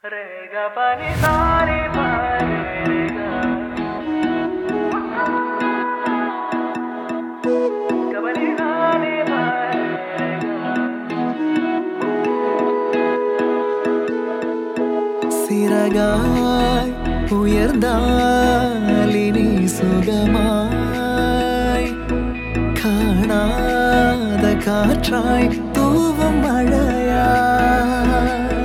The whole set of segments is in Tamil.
Rega pani sani pare rega. Gabani sani pare rega. சிறகாய் உயர்ந்தாலினி சுகமாய் காணாத காற்றாய் தூவும் மழையாய்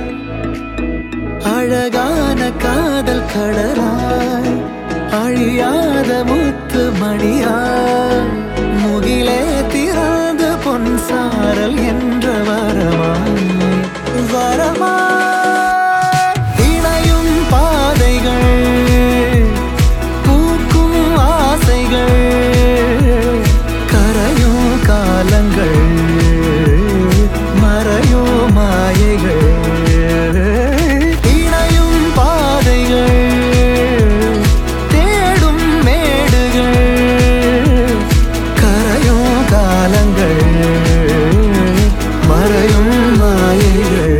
அழகான காதல் கடலாய் அழியாத முத்து மணியாய் முகிலே திறந்த பொன் சாரல் என்ற வரமாய் வரமாய் இணையும் பாதைகள் பூக்கும் ஆசைகள் கரையும் காலங்கள் மறையும் மாயைகள் இணையும் பாதைகள் தேடும் மேடுகள் கரையும் காலங்கள் மறையும் மாயைகள்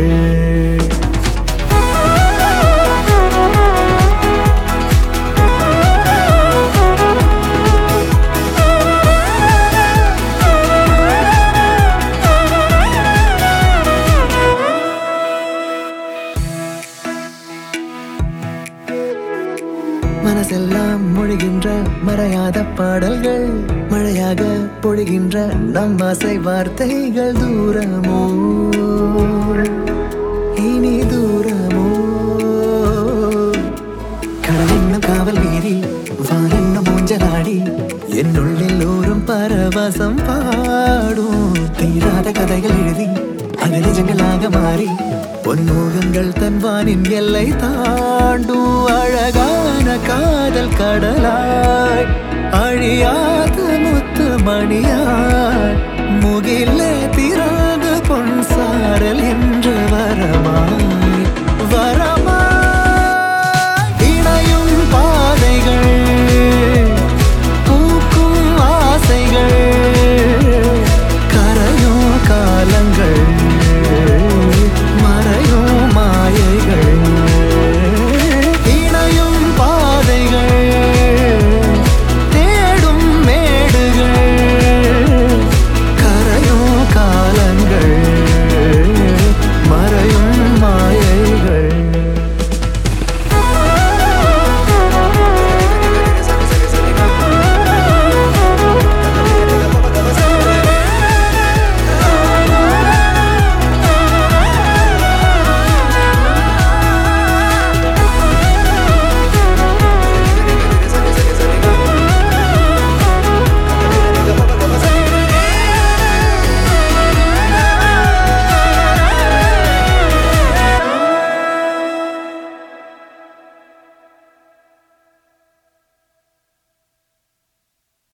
மனசெல்லாம் மொழிகின்ற மறையாத பாடல்கள் மழையாக பொழிகின்ற நம் ஆசை வார்த்தைகள் தூரமோ இனி தூரமோ கடல் என்னும் காவல் மீறி வான் என்னும் ஊஞ்சலாடி என்னுள்ளில் ஊறும் பரவசம் பாடும் தீராத கதைகள் எழுதி அது நிஜங்களாக மாறி பொன்முகங்கள் தன்வானின் எல்லை தாண்டும் அழகான காதல் கடலாய் அழியாத முத்து மணியாய் முகிலே திராத பொன் சாரல் என்று வரமா